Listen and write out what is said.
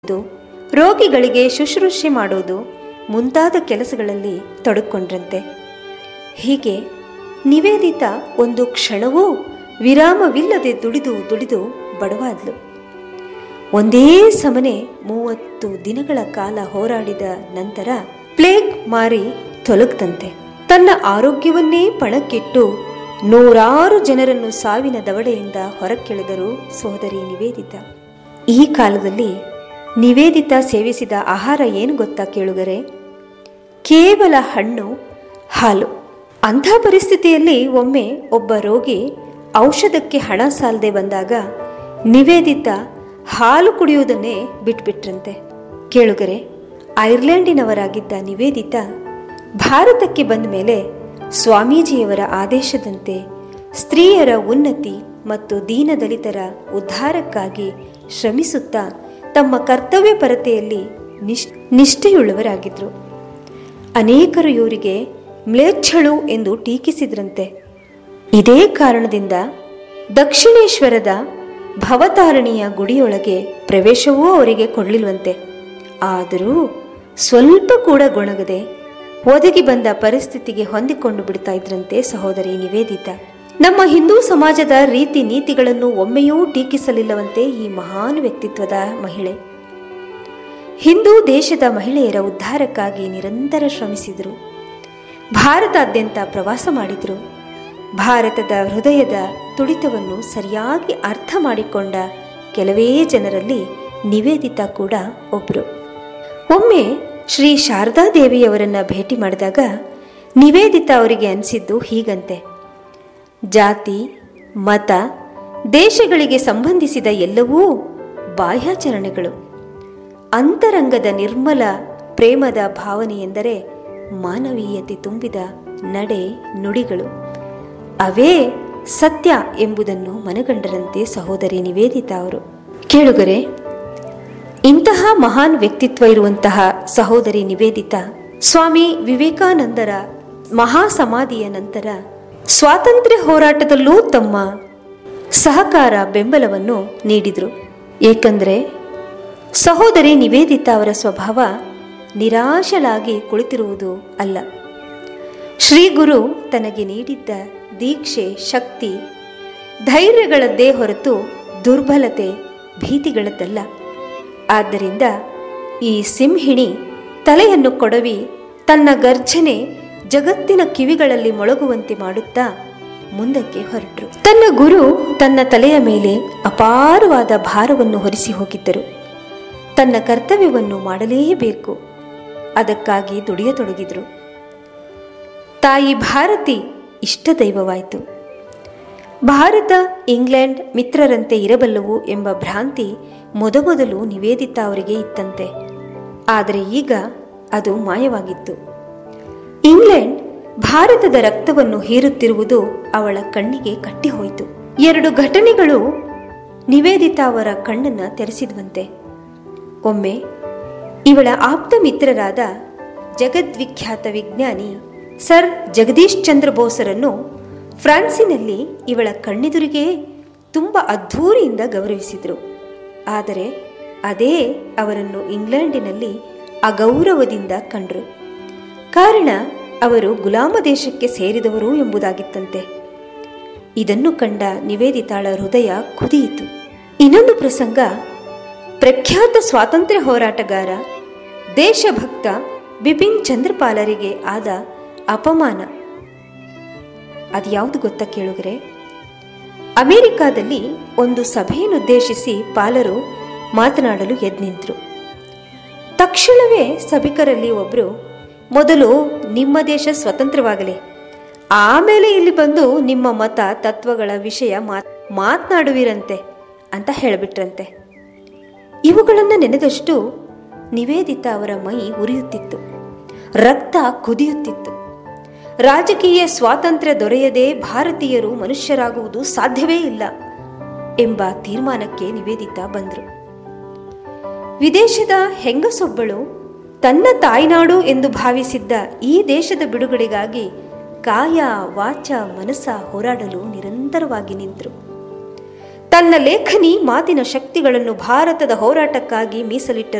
ರೋಗಿಗಳಿಗೆ ಶುಶ್ರೂಷೆ ಮಾಡೋದು ಮುಂತಾದ ಕೆಲಸಗಳಲ್ಲಿ ತೊಡಕೊಂಡ್ರಂತೆ ಹೀಗೆ ನಿವೇದಿತ ಒಂದು ಕ್ಷಣವೂ ವಿರಾಮವಿಲ್ಲದೆ ದುಡಿದು ದುಡಿದು ಬಡವಾದ್ಲು ಒಂದೇ ಸಮನೆ ಮೂವತ್ತು ದಿನಗಳ ಕಾಲ ಹೋರಾಡಿದ ನಂತರ ಪ್ಲೇಗ್ ಮಾರಿ ತೊಲಗ್ತಂತೆ ತನ್ನ ಆರೋಗ್ಯವನ್ನೇ ಪಣಕ್ಕಿಟ್ಟು ನೂರಾರು ಜನರನ್ನು ಸಾವಿನ ದವಡೆಯಿಂದ ಹೊರಕ್ಕೆಳೆದರು ಸೋದರಿ ನಿವೇದಿತ ಈ ಕಾಲದಲ್ಲಿ ನಿವೇದಿತ ಸೇವಿಸಿದ ಆಹಾರ ಏನು ಗೊತ್ತಾ ಕೇಳುಗರೆ ಕೇವಲ ಹಣ್ಣು ಹಾಲು ಅಂಥ ಪರಿಸ್ಥಿತಿಯಲ್ಲಿ ಒಮ್ಮೆ ಒಬ್ಬ ರೋಗಿ ಔಷಧಕ್ಕೆ ಹಣ ಸಾಲದೆ ಬಂದಾಗ ನಿವೇದಿತ ಹಾಲು ಕುಡಿಯುವುದನ್ನೇ ಬಿಟ್ಬಿಟ್ರಂತೆ ಕೇಳುಗರೆ ಐರ್ಲೆಂಡಿನವರಾಗಿದ್ದ ನಿವೇದಿತ ಭಾರತಕ್ಕೆ ಬಂದ ಮೇಲೆ ಸ್ವಾಮೀಜಿಯವರ ಆದೇಶದಂತೆ ಸ್ತ್ರೀಯರ ಉನ್ನತಿ ಮತ್ತು ದೀನದಲಿತರ ಉದ್ಧಾರಕ್ಕಾಗಿ ಶ್ರಮಿಸುತ್ತಾ ತಮ್ಮ ಕರ್ತವ್ಯ ಪರತೆಯಲ್ಲಿ ನಿಶ್ ನಿಷ್ಠೆಯುಳ್ಳವರಾಗಿದ್ದರು ಅನೇಕರು ಇವರಿಗೆ ಮ್ಲೇಚ್ಛಳು ಎಂದು ಟೀಕಿಸಿದ್ರಂತೆ ಇದೇ ಕಾರಣದಿಂದ ದಕ್ಷಿಣೇಶ್ವರದ ಭವತಾರಿಣಿಯ ಗುಡಿಯೊಳಗೆ ಪ್ರವೇಶವೂ ಅವರಿಗೆ ಕೊಡಲಿಲ್ವಂತೆ ಆದರೂ ಸ್ವಲ್ಪ ಕೂಡ ಗೊಣಗದೆ ಒದಗಿ ಬಂದ ಪರಿಸ್ಥಿತಿಗೆ ಹೊಂದಿಕೊಂಡು ಬಿಡ್ತಾ ಇದ್ರಂತೆ ಸಹೋದರಿ ನಿವೇದಿತ ನಮ್ಮ ಹಿಂದೂ ಸಮಾಜದ ರೀತಿ ನೀತಿಗಳನ್ನು ಒಮ್ಮೆಯೂ ಟೀಕಿಸಲಿಲ್ಲವಂತೆ ಈ ಮಹಾನ್ ವ್ಯಕ್ತಿತ್ವದ ಮಹಿಳೆ ಹಿಂದೂ ದೇಶದ ಮಹಿಳೆಯರ ಉದ್ಧಾರಕ್ಕಾಗಿ ನಿರಂತರ ಶ್ರಮಿಸಿದರು ಭಾರತಾದ್ಯಂತ ಪ್ರವಾಸ ಮಾಡಿದರು ಭಾರತದ ಹೃದಯದ ತುಡಿತವನ್ನು ಸರಿಯಾಗಿ ಅರ್ಥ ಮಾಡಿಕೊಂಡ ಕೆಲವೇ ಜನರಲ್ಲಿ ನಿವೇದಿತ ಕೂಡ ಒಬ್ಬರು ಒಮ್ಮೆ ಶ್ರೀ ಶಾರದಾ ದೇವಿಯವರನ್ನ ಭೇಟಿ ಮಾಡಿದಾಗ ನಿವೇದಿತ ಅವರಿಗೆ ಅನಿಸಿದ್ದು ಹೀಗಂತೆ ಜಾತಿ ಮತ ದೇಶಗಳಿಗೆ ಸಂಬಂಧಿಸಿದ ಎಲ್ಲವೂ ಬಾಹ್ಯಾಚರಣೆಗಳು ಅಂತರಂಗದ ನಿರ್ಮಲ ಪ್ರೇಮದ ಭಾವನೆ ಎಂದರೆ ಮಾನವೀಯತೆ ತುಂಬಿದ ನಡೆ ನುಡಿಗಳು ಅವೇ ಸತ್ಯ ಎಂಬುದನ್ನು ಮನಗಂಡರಂತೆ ಸಹೋದರಿ ನಿವೇದಿತ ಅವರು ಕೇಳುಗರೆ ಇಂತಹ ಮಹಾನ್ ವ್ಯಕ್ತಿತ್ವ ಇರುವಂತಹ ಸಹೋದರಿ ನಿವೇದಿತ ಸ್ವಾಮಿ ವಿವೇಕಾನಂದರ ಮಹಾ ಸಮಾಧಿಯ ನಂತರ ಸ್ವಾತಂತ್ರ್ಯ ಹೋರಾಟದಲ್ಲೂ ತಮ್ಮ ಸಹಕಾರ ಬೆಂಬಲವನ್ನು ನೀಡಿದರು ಏಕೆಂದರೆ ಸಹೋದರಿ ನಿವೇದಿತ ಅವರ ಸ್ವಭಾವ ನಿರಾಶಲಾಗಿ ಕುಳಿತಿರುವುದು ಅಲ್ಲ ಶ್ರೀ ಗುರು ತನಗೆ ನೀಡಿದ್ದ ದೀಕ್ಷೆ ಶಕ್ತಿ ಧೈರ್ಯಗಳದ್ದೇ ಹೊರತು ದುರ್ಬಲತೆ ಭೀತಿಗಳದ್ದಲ್ಲ ಆದ್ದರಿಂದ ಈ ಸಿಂಹಿಣಿ ತಲೆಯನ್ನು ಕೊಡವಿ ತನ್ನ ಗರ್ಜನೆ ಜಗತ್ತಿನ ಕಿವಿಗಳಲ್ಲಿ ಮೊಳಗುವಂತೆ ಮಾಡುತ್ತಾ ಮುಂದಕ್ಕೆ ಹೊರಟರು ತನ್ನ ಗುರು ತನ್ನ ತಲೆಯ ಮೇಲೆ ಅಪಾರವಾದ ಭಾರವನ್ನು ಹೊರಿಸಿ ಹೋಗಿದ್ದರು ತನ್ನ ಕರ್ತವ್ಯವನ್ನು ಮಾಡಲೇಬೇಕು ಅದಕ್ಕಾಗಿ ದುಡಿಯತೊಡಗಿದರು ತಾಯಿ ಭಾರತಿ ಇಷ್ಟ ದೈವವಾಯಿತು ಭಾರತ ಇಂಗ್ಲೆಂಡ್ ಮಿತ್ರರಂತೆ ಇರಬಲ್ಲವು ಎಂಬ ಭ್ರಾಂತಿ ಮೊದಮೊದಲು ನಿವೇದಿತ ಅವರಿಗೆ ಇತ್ತಂತೆ ಆದರೆ ಈಗ ಅದು ಮಾಯವಾಗಿತ್ತು ಇಂಗ್ಲೆಂಡ್ ಭಾರತದ ರಕ್ತವನ್ನು ಹೀರುತ್ತಿರುವುದು ಅವಳ ಕಣ್ಣಿಗೆ ಕಟ್ಟಿಹೋಯಿತು ಎರಡು ಘಟನೆಗಳು ನಿವೇದಿತ ಅವರ ಕಣ್ಣನ್ನು ತೆರೆಸಿದ್ವಂತೆ ಒಮ್ಮೆ ಇವಳ ಆಪ್ತ ಮಿತ್ರರಾದ ಜಗದ್ವಿಖ್ಯಾತ ವಿಜ್ಞಾನಿ ಸರ್ ಜಗದೀಶ್ ಚಂದ್ರ ಬೋಸರನ್ನು ಫ್ರಾನ್ಸಿನಲ್ಲಿ ಇವಳ ಕಣ್ಣೆದುರಿಗೆ ತುಂಬ ಅದ್ಧೂರಿಯಿಂದ ಗೌರವಿಸಿದರು ಆದರೆ ಅದೇ ಅವರನ್ನು ಇಂಗ್ಲೆಂಡಿನಲ್ಲಿ ಅಗೌರವದಿಂದ ಕಂಡರು ಕಾರಣ ಅವರು ಗುಲಾಮ ದೇಶಕ್ಕೆ ಸೇರಿದವರು ಎಂಬುದಾಗಿತ್ತಂತೆ ಇದನ್ನು ಕಂಡ ನಿವೇದಿತಾಳ ಹೃದಯ ಕುದಿಯಿತು ಇನ್ನೊಂದು ಪ್ರಸಂಗ ಪ್ರಖ್ಯಾತ ಸ್ವಾತಂತ್ರ್ಯ ಹೋರಾಟಗಾರ ದೇಶಭಕ್ತ ಬಿಪಿನ್ ಚಂದ್ರಪಾಲರಿಗೆ ಆದ ಅಪಮಾನ ಅದ್ಯಾವುದು ಗೊತ್ತಾ ಕೇಳುಗರೆ ಅಮೆರಿಕಾದಲ್ಲಿ ಒಂದು ಸಭೆಯನ್ನುದ್ದೇಶಿಸಿ ಪಾಲರು ಮಾತನಾಡಲು ಎದ್ದು ನಿಂತರು ತಕ್ಷಣವೇ ಸಭಿಕರಲ್ಲಿ ಒಬ್ಬರು ಮೊದಲು ನಿಮ್ಮ ದೇಶ ಸ್ವತಂತ್ರವಾಗಲಿ ಆಮೇಲೆ ಇಲ್ಲಿ ಬಂದು ನಿಮ್ಮ ಮತ ತತ್ವಗಳ ವಿಷಯ ಮಾತ್ ಮಾತನಾಡುವಿರಂತೆ ಅಂತ ಹೇಳಿಬಿಟ್ರಂತೆ ಇವುಗಳನ್ನು ನೆನೆದಷ್ಟು ನಿವೇದಿತ ಅವರ ಮೈ ಉರಿಯುತ್ತಿತ್ತು ರಕ್ತ ಕುದಿಯುತ್ತಿತ್ತು ರಾಜಕೀಯ ಸ್ವಾತಂತ್ರ್ಯ ದೊರೆಯದೆ ಭಾರತೀಯರು ಮನುಷ್ಯರಾಗುವುದು ಸಾಧ್ಯವೇ ಇಲ್ಲ ಎಂಬ ತೀರ್ಮಾನಕ್ಕೆ ನಿವೇದಿತ ಬಂದರು ವಿದೇಶದ ಹೆಂಗಸೊಬ್ಬಳು ತನ್ನ ತಾಯ್ನಾಡು ಎಂದು ಭಾವಿಸಿದ್ದ ಈ ದೇಶದ ಬಿಡುಗಡೆಗಾಗಿ ಕಾಯ ವಾಚ ಮನಸ್ಸ ಹೋರಾಡಲು ನಿರಂತರವಾಗಿ ನಿಂತರು ತನ್ನ ಲೇಖನಿ ಮಾತಿನ ಶಕ್ತಿಗಳನ್ನು ಭಾರತದ ಹೋರಾಟಕ್ಕಾಗಿ ಮೀಸಲಿಟ್ಟರು